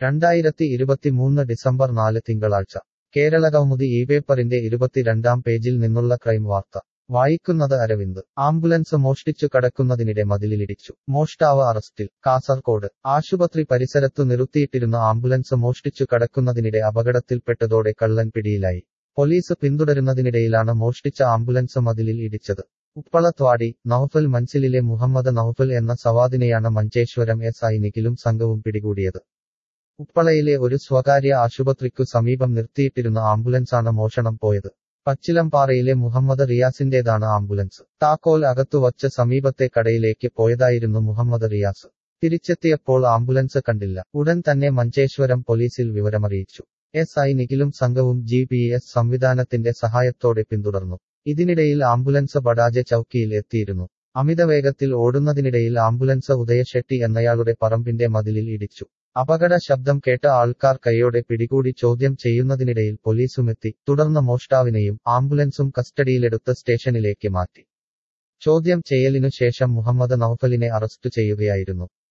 രണ്ടായിരത്തി ഇരുപത്തിമൂന്ന് ഡിസംബർ നാല് തിങ്കളാഴ്ച കേരള കൗമുദി ഈ പേപ്പറിന്റെ ഇരുപത്തിരണ്ടാം പേജിൽ നിന്നുള്ള ക്രൈം വാർത്ത വായിക്കുന്നത് അരവിന്ദ് ആംബുലൻസ് മോഷ്ടിച്ചു കടക്കുന്നതിനിടെ മതിലിലിടിച്ചു മോഷ്ടാവ് അറസ്റ്റിൽ കാസർകോട് ആശുപത്രി പരിസരത്തു നിർത്തിയിട്ടിരുന്ന ആംബുലൻസ് മോഷ്ടിച്ചു കടക്കുന്നതിനിടെ അപകടത്തിൽപ്പെട്ടതോടെ കള്ളൻ പിടിയിലായി പോലീസ് പിന്തുടരുന്നതിനിടയിലാണ് മോഷ്ടിച്ച ആംബുലൻസ് മതിലിൽ ഇടിച്ചത് ഉപ്പളത്വാടി നൌഫൽ മൻസിലിലെ മുഹമ്മദ് നൌഫൽ എന്ന സവാദിനെയാണ് മഞ്ചേശ്വരം എസ് ഐ നിഖിലും സംഘവും പിടികൂടിയത് ഉപ്പളയിലെ ഒരു സ്വകാര്യ ആശുപത്രിക്കു സമീപം നിർത്തിയിട്ടിരുന്ന ആംബുലൻസാണ് മോഷണം പോയത് പച്ചിലംപാറയിലെ മുഹമ്മദ് റിയാസിന്റേതാണ് ആംബുലൻസ് താക്കോൽ അകത്തുവച്ച് സമീപത്തെ കടയിലേക്ക് പോയതായിരുന്നു മുഹമ്മദ് റിയാസ് തിരിച്ചെത്തിയപ്പോൾ ആംബുലൻസ് കണ്ടില്ല ഉടൻ തന്നെ മഞ്ചേശ്വരം പോലീസിൽ വിവരമറിയിച്ചു എസ് ഐ നിഖിലും സംഘവും ജി പി എസ് സംവിധാനത്തിന്റെ സഹായത്തോടെ പിന്തുടർന്നു ഇതിനിടയിൽ ആംബുലൻസ് ബഡാജ ചൌക്കിയിൽ എത്തിയിരുന്നു അമിതവേഗത്തിൽ ഓടുന്നതിനിടയിൽ ആംബുലൻസ് ഉദയശെട്ടി എന്നയാളുടെ പറമ്പിന്റെ മതിലിൽ ഇടിച്ചു അപകട ശബ്ദം കേട്ട ആൾക്കാർ കൈയോടെ പിടികൂടി ചോദ്യം ചെയ്യുന്നതിനിടയിൽ പോലീസുമെത്തി തുടർന്ന് മോഷ്ടാവിനെയും ആംബുലൻസും കസ്റ്റഡിയിലെടുത്ത് സ്റ്റേഷനിലേക്ക് മാറ്റി ചോദ്യം ചെയ്യലിനു ശേഷം മുഹമ്മദ് നൌഫലിനെ അറസ്റ്റ് ചെയ്യുകയായിരുന്നു